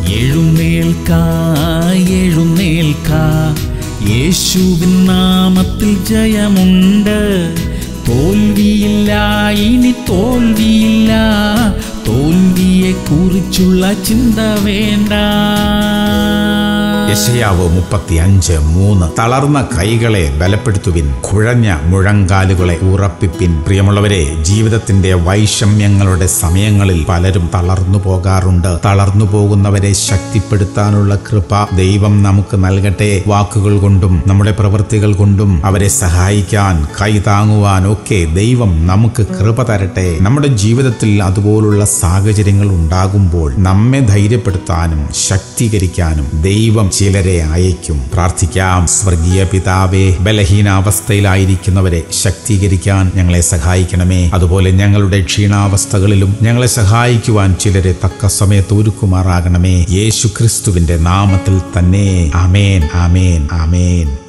എഴുന്നേൽക്ക എഴുന്നേൽക്ക യേശുവിൻ നാമത്തിൽ ജയമുണ്ട് തോൽവിയില്ല ഇനി തോൽവിയില്ല തോൽവിയെ കുറിച്ചുള്ള ചിന്ത വേണ്ട യശയാവ് മുപ്പത്തി അഞ്ച് മൂന്ന് തളർന്ന കൈകളെ ബലപ്പെടുത്തുവിൻ കുഴഞ്ഞ മുഴങ്കാലുകളെ ഉറപ്പിപ്പിൻ പ്രിയമുള്ളവരെ ജീവിതത്തിന്റെ വൈഷമ്യങ്ങളുടെ സമയങ്ങളിൽ പലരും തളർന്നു പോകാറുണ്ട് തളർന്നു പോകുന്നവരെ ശക്തിപ്പെടുത്താനുള്ള കൃപ ദൈവം നമുക്ക് നൽകട്ടെ വാക്കുകൾ കൊണ്ടും നമ്മുടെ പ്രവൃത്തികൾ കൊണ്ടും അവരെ സഹായിക്കാൻ കൈ താങ്ങുവാൻ ഒക്കെ ദൈവം നമുക്ക് കൃപ തരട്ടെ നമ്മുടെ ജീവിതത്തിൽ അതുപോലുള്ള സാഹചര്യങ്ങൾ ഉണ്ടാകുമ്പോൾ നമ്മെ ധൈര്യപ്പെടുത്താനും ശക്തീകരിക്കാനും ദൈവം ചിലരെ അയക്കും പ്രാർത്ഥിക്കാം സ്വർഗീയ പിതാവേ ബലഹീനാവസ്ഥയിലായിരിക്കുന്നവരെ ശക്തീകരിക്കാൻ ഞങ്ങളെ സഹായിക്കണമേ അതുപോലെ ഞങ്ങളുടെ ക്ഷീണാവസ്ഥകളിലും ഞങ്ങളെ സഹായിക്കുവാൻ ചിലരെ തക്ക സമയത്ത് ഒരുക്കുമാറാകണമേ യേശു ക്രിസ്തുവിന്റെ നാമത്തിൽ തന്നെ ആമേൻ ആമേൻ ആമേൻ